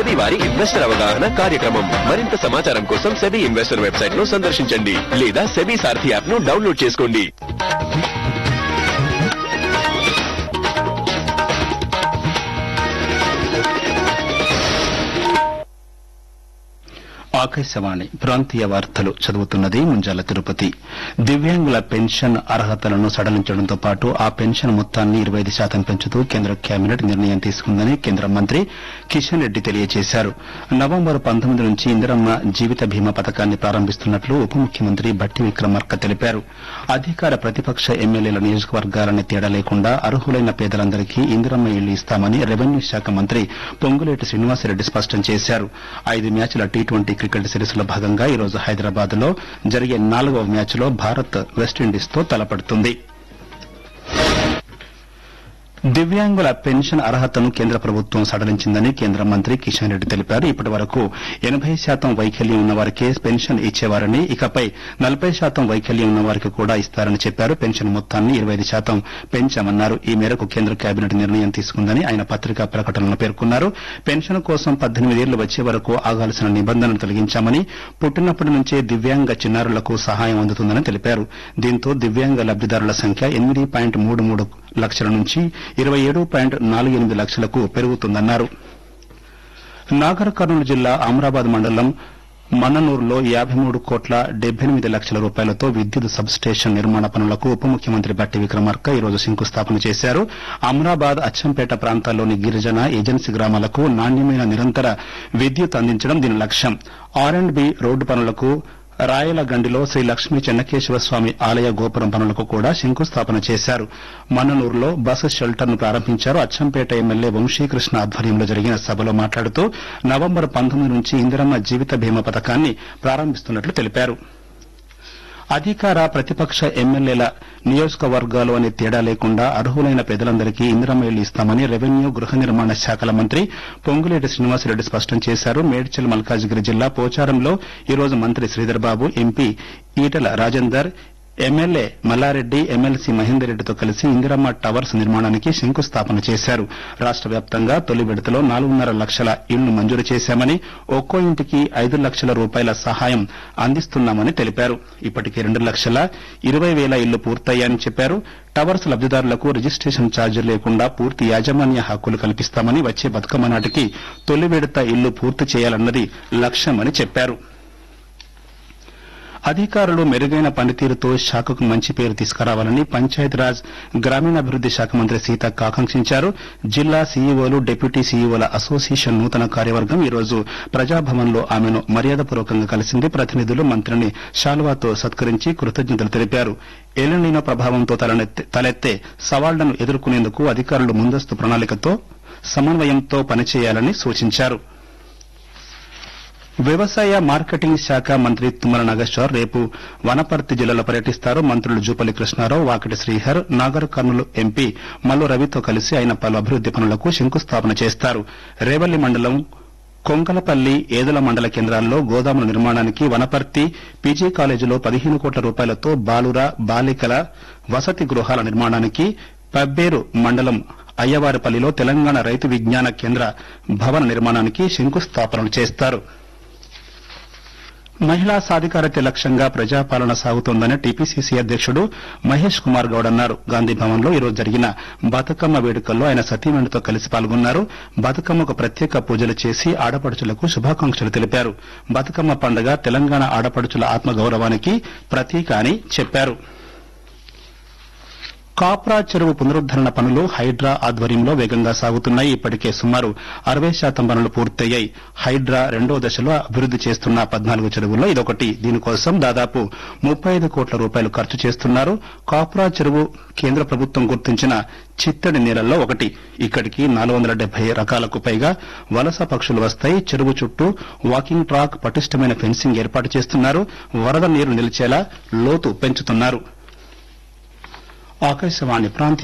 SEBI వారి investor అవగాహన కార్యక్రమం మరింత సమాచారం కోసం సెబీ ఇన్వెస్టర్ వెబ్సైట్ ను సందర్శించండి లేదా సెబీ సారథి యాప్ ను డౌన్లోడ్ చేసుకోండి ఆకాశవాణి ప్రాంతీయ వార్తలు చదువుతున్నది ముంజాల తిరుపతి దివ్యాంగుల పెన్షన్ అర్హతలను సడలించడంతో పాటు ఆ పెన్షన్ మొత్తాన్ని ఇరవై ఐదు శాతం పెంచుతూ కేంద్ర కేబినెట్ నిర్ణయం తీసుకుందని కేంద్ర మంత్రి కిషన్ రెడ్డి తెలియజేశారు నవంబర్ పంతొమ్మిది నుంచి ఇందిరమ్మ జీవిత బీమా పథకాన్ని ప్రారంభిస్తున్నట్లు ఉప ముఖ్యమంత్రి బట్టి విక్రమార్క తెలిపారు అధికార ప్రతిపక్ష ఎమ్మెల్యేల నియోజకవర్గాలని తేడా లేకుండా అర్హులైన పేదలందరికీ ఇందిరమ్మ ఇళ్లు ఇస్తామని రెవెన్యూ శాఖ మంత్రి పొంగులేటి శ్రీనివాసరెడ్డి స్పష్టం చేశారు ఐదు మ్యాచ్ల టీ ట్వంటీ క్రికెట్ సిరీస్లో భాగంగా ఈ రోజు హైదరాబాద్ లో జరిగే నాలుగవ మ్యాచ్లో భారత్ వెస్టిండీస్ తో తలపడుతుంది దివ్యాంగుల పెన్షన్ అర్హతను కేంద్ర ప్రభుత్వం సడలించిందని కేంద్ర మంత్రి కిషన్ రెడ్డి తెలిపారు ఇప్పటి వరకు ఎనబై శాతం వైకల్యం ఉన్న వారికే పెన్షన్ ఇచ్చేవారని ఇకపై నలభై శాతం వైకల్యం ఉన్న వారికి కూడా ఇస్తారని చెప్పారు పెన్షన్ మొత్తాన్ని ఇరవై ఐదు శాతం పెంచామన్నారు ఈ మేరకు కేంద్ర కేబినెట్ నిర్ణయం తీసుకుందని ఆయన పత్రికా ప్రకటనలో పేర్కొన్నారు పెన్షన్ కోసం పద్దెనిమిదేళ్లు వచ్చే వరకు ఆగాల్సిన నిబంధనలు తొలగించామని పుట్టినప్పటి నుంచే దివ్యాంగ చిన్నారులకు సహాయం అందుతుందని తెలిపారు దీంతో దివ్యాంగ లబ్దిదారుల సంఖ్య ఎనిమిది పాయింట్ మూడు మూడు లక్షల నుంచి ఇరవై ఏడు పాయింట్ నాలుగు ఎనిమిది లక్షలకు పెరుగుతుందన్నారు నాగర్ కర్నూలు జిల్లా అమరాబాద్ మండలం మన్ననూరులో యాభై మూడు కోట్ల డెబ్బై ఎనిమిది లక్షల రూపాయలతో విద్యుత్ సబ్ స్టేషన్ నిర్మాణ పనులకు ఉప ముఖ్యమంత్రి బట్టి విక్రమార్క ఈ రోజు శంకుస్థాపన చేశారు అమరాబాద్ అచ్చంపేట ప్రాంతాల్లోని గిరిజన ఏజెన్సీ గ్రామాలకు నాణ్యమైన నిరంతర విద్యుత్ అందించడం దీని లక్ష్యం ఆర్ అండ్ బి రోడ్డు పనులకు రాయలగండిలో శ్రీ లక్ష్మీ చెన్నకేశవ స్వామి ఆలయ గోపురం పనులకు కూడా శంకుస్థాపన చేశారు మన్ననూరులో బస్సు షెల్టర్ ను ప్రారంభించారు అచ్చంపేట ఎమ్మెల్యే వంశీకృష్ణ ఆధ్వర్యంలో జరిగిన సభలో మాట్లాడుతూ నవంబర్ పంతొమ్మిది నుంచి ఇందిరమ్మ జీవిత బీమా పథకాన్ని ప్రారంభిస్తున్నట్లు తెలిపారు అధికార ప్రతిపక్ష ఎమ్మెల్యేల నియోజకవర్గాలు అనే తేడా లేకుండా అర్హులైన పేదలందరికీ ఇందిరమ్మ ఇళ్లు ఇస్తామని రెవెన్యూ గృహ నిర్మాణ శాఖల మంత్రి పొంగులేటి శ్రీనివాసరెడ్డి స్పష్టం చేశారు మేడ్చల్ మల్కాజిగిరి జిల్లా పోచారంలో ఈ రోజు మంత్రి Sridhar Babu MP Eatala Rajender MLA Mallareddy MLC Mahender రెడ్డితో కలిసి ఇందిరమ్మ టవర్స్ నిర్మాణానికి శంకుస్థాపన చేశారు రాష్ట వ్యాప్తంగా తొలి విడతలో నాలుగున్నర లక్షల ఇళ్లు మంజూరు చేశామని ఒక్కో ఇంటికి ఐదు లక్షల రూపాయల సహాయం అందిస్తున్నామని తెలిపారు ఇప్పటికే రెండు లక్షల ఇరవై వేల ఇళ్లు పూర్తయ్యాయని చెప్పారు టవర్స్ లబ్దిదారులకు రిజిస్ట్రేషన్ ఛార్జీలు లేకుండా పూర్తి యాజమాన్య హక్కులు కల్పిస్తామని వచ్చే బతుకమ్మ నాటికి తొలి విడత ఇళ్లు పూర్తి చేయాలన్నది లక్ష్యమని చెప్పారు అధికారులు మెరుగైన పనితీరుతో శాఖకు మంచి పేరు తీసుకురావాలని పంచాయతీరాజ్ గ్రామీణాభివృద్ది శాఖ మంత్రి సీతక్క ఆకాంక్షించారు జిల్లా సీఈఓలు డిప్యూటీ సీఈఓల అసోసియేషన్ నూతన కార్యవర్గం ఈ రోజు ప్రజాభవన్లో ఆమెను మర్యాదపూర్వకంగా కలిసింది ప్రతినిధులు మంత్రిని శాల్వాతో సత్కరించి కృతజ్ఞతలు తెలిపారు ఎల్లునీనో ప్రభావంతో తలనెత్తే- తలెత్తే సవాళ్లను ఎదుర్కొనేందుకు అధికారులు ముందస్తు ప్రణాళికతో సమన్వయంతో పనిచేయాలని సూచించారు వ్యవసాయ మార్కెటింగ్ శాఖ మంత్రి తుమ్మల నాగేశ్వర్ రేపు వనపర్తి జిల్లాలో పర్యటిస్తారు మంత్రులు జూపల్లి కృష్ణారావు వాకిటి శ్రీహర్ నాగర్ కర్నూలు ఎంపీ మల్లు రవితో కలిసి ఆయన పలు అభివృద్ది పనులకు శంకుస్థాపన చేస్తారు రేవల్లి మండలం కొంకలపల్లి ఏదుల మండల కేంద్రాల్లో గోదాముల నిర్మాణానికి వనపర్తి పీజీ కాలేజీలో పదిహేను కోట్ల రూపాయలతో బాలుర బాలికల వసతి గృహాల నిర్మాణానికి పబ్బేరు మండలం అయ్యవారిపల్లిలో తెలంగాణ రైతు విజ్ఞాన కేంద్ర భవన నిర్మాణానికి శంకుస్థాపనలు చేస్తారు మహిళా సాధికారత లక్ష్యంగా ప్రజాపాలన సాగుతోందని టీపీసీసీ అధ్యక్షుడు మహేష్ కుమార్ గౌడ్ అన్నారు గాంధీ భవన్ లో ఈరోజు జరిగిన బతుకమ్మ వేడుకల్లో ఆయన సతీమణితో కలిసి పాల్గొన్నారు బతుకమ్మకు ప్రత్యేక పూజలు చేసి ఆడపడుచులకు శుభాకాంక్షలు తెలిపారు బతుకమ్మ పండుగ తెలంగాణ ఆడపడుచుల ఆత్మగౌరవానికి ప్రతీక అని చెప్పారు కాప్రా చెరువు పునరుద్దరణ పనులు హైడ్రా ఆధ్వర్యంలో వేగంగా సాగుతున్నాయి ఇప్పటికే సుమారు అరవై శాతం పనులు పూర్తయ్యాయి హైడ్రా రెండో దశలో అభివృద్ది చేస్తున్న పద్నాలుగు చెరువుల్లో ఇదొకటి దీనికోసం దాదాపు ముప్పై ఐదు కోట్ల రూపాయలు ఖర్చు చేస్తున్నారు కాప్రా చెరువు కేంద్ర ప్రభుత్వం గుర్తించిన చిత్తడి నీళ్లలో ఒకటి ఇక్కడికి నాలుగు వందల డెబ్బై రకాలకు పైగా వలస పక్షులు వస్తాయి చెరువు చుట్టూ వాకింగ్ ట్రాక్ పటిష్టమైన ఫెన్సింగ్ ఏర్పాటు చేస్తున్నారు వరద నీరు నిలిచేలా లోతు పెంచుతున్నారు ఆకాశవాణి ప్రాంతీయ